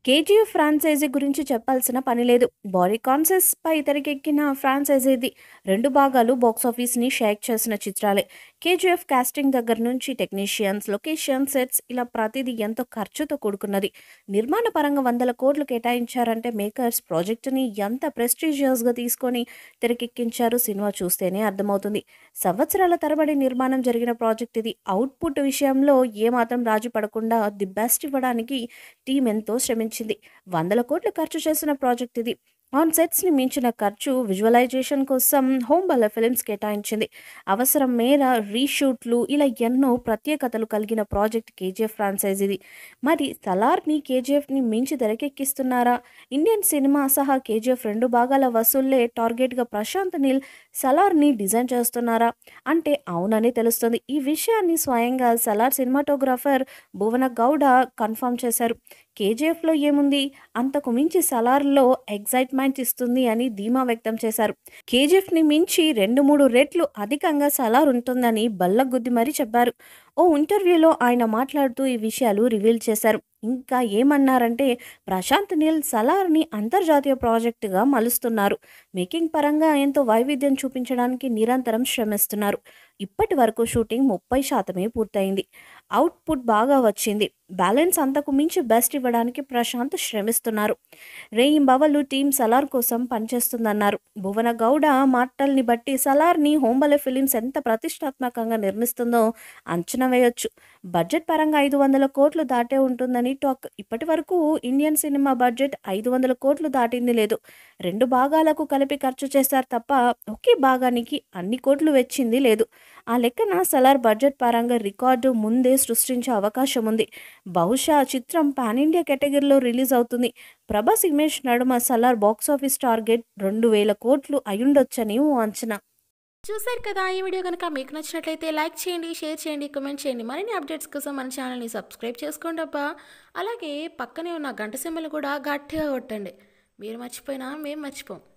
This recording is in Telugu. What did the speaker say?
కేజీఎఫ్ ఫ్రాంచైజీ గురించి చెప్పాల్సిన పని లేదు బాడీ కాన్సెస్ పై తెరకెక్కిన ఫ్రాంచైజీది రెండు భాగాలు బాక్సాఫీస్ని షేక్ చేసిన చిత్రాలే కేజీఎఫ్ కాస్టింగ్ దగ్గర నుంచి టెక్నీషియన్స్ లొకేషన్ సెట్స్ ఇలా ప్రతిదీ ఎంతో ఖర్చుతో కూడుకున్నది నిర్మాణ పరంగా వందల కోట్లు కేటాయించారంటే మేకర్స్ ప్రాజెక్టుని ఎంత ప్రెస్టీజియస్గా తీసుకొని తెరకెక్కించారు సినిమా చూస్తేనే అర్థమవుతుంది సంవత్సరాల తరబడి నిర్మాణం జరిగిన ప్రాజెక్ట్ ఇది అవుట్పుట్ విషయంలో ఏమాత్రం రాజీ పడకుండా ది బెస్ట్ ఇవ్వడానికి టీం ఎంతో శ్రమించింది వందల కోట్లు ఖర్చు చేసిన ప్రాజెక్ట్ ఇది ఆన్ సెట్స్ని మించిన ఖర్చు విజువలైజేషన్ కోసం హోంబల ఫిలిమ్స్ కేటాయించింది అవసరం మేర రీషూట్లు ఇలా ఎన్నో ప్రత్యేకతలు కలిగిన ప్రాజెక్ట్ కేజీఎఫ్ ఫ్రాంచైజ్ ఇది మరి సలార్ని కేజీఎఫ్ని మించి తెరకెక్కిస్తున్నారా ఇండియన్ సినిమా సహా కేజీఎఫ్ రెండు భాగాల వసూళ్లే టార్గెట్గా ప్రశాంత్ నీల్ సలార్ని డిజైన్ చేస్తున్నారా అంటే అవునని తెలుస్తుంది ఈ విషయాన్ని స్వయంగా సలార్ సినిమాటోగ్రాఫర్ భువన గౌడ కన్ఫర్మ్ చేశారు కేజీఎఫ్లో ఏముంది అంతకు మించి సలార్లో ఎగ్జైట్మెంట్ ఇస్తుంది అని ధీమా వ్యక్తం చేశారు కేజీఎఫ్ని మించి రెండు మూడు రెట్లు అధికంగా సలార్ ఉంటుందని బల్లగుద్ది మరీ చెప్పారు ఓ ఇంటర్వ్యూలో ఆయన మాట్లాడుతూ ఈ విషయాలు రివీల్ చేశారు ఇంకా ఏమన్నారంటే ప్రశాంత్ నీల్ సలార్ని అంతర్జాతీయ ప్రాజెక్టుగా మలుస్తున్నారు మేకింగ్ పరంగా ఎంతో వైవిధ్యం చూపించడానికి నిరంతరం శ్రమిస్తున్నారు ఇప్పటి వరకు షూటింగ్ ముప్పై శాతమే పూర్తయింది అవుట్పుట్ బాగా వచ్చింది బ్యాలెన్స్ అంతకు మించి బెస్ట్ ఇవ్వడానికి ప్రశాంత్ శ్రమిస్తున్నారు రేయింబవలు టీం సలార్ కోసం పనిచేస్తుందన్నారు భువన గౌడ మాటల్ని బట్టి సలార్ని హోంబలే ఫిలిమ్స్ ఎంత ప్రతిష్టాత్మకంగా నిర్మిస్తుందో అంచనా వేయొచ్చు బడ్జెట్ పరంగా ఐదు వందల కోట్లు దాటే ఉంటుందని టాక్ ఇప్పటి వరకు ఇండియన్ సినిమా బడ్జెట్ ఐదు వందల కోట్లు దాటింది లేదు రెండు భాగాలకు కలిపి ఖర్చు చేశారు తప్ప ఒకే భాగానికి అన్ని కోట్లు వెచ్చింది లేదు ఆ లెక్కన సలార్ బడ్జెట్ పరంగా రికార్డు ముందే సృష్టించే అవకాశం ఉంది బహుశా చిత్రం పాన్ ఇండియా కేటగిరీలో రిలీజ్ అవుతుంది ప్రభాస్ ఇమేజ్ నడుమ సలార్ బాక్సాఫీస్ టార్గెట్ రెండు వేల కోట్లు అయుండొచ్చని ఓ అంచనా చూశారు కదా ఈ వీడియో కనుక మీకు నచ్చినట్లయితే లైక్ చేయండి షేర్ చేయండి కామెంట్ చేయండి మరిన్ని అప్డేట్స్ కోసం మన ఛానల్ని సబ్స్క్రైబ్ చేసుకోండి అబ్బా అలాగే పక్కనే ఉన్న గంట సింబల్ కూడా గట్టిగా కొట్టండి మీరు మర్చిపోయినా మేము మర్చిపోం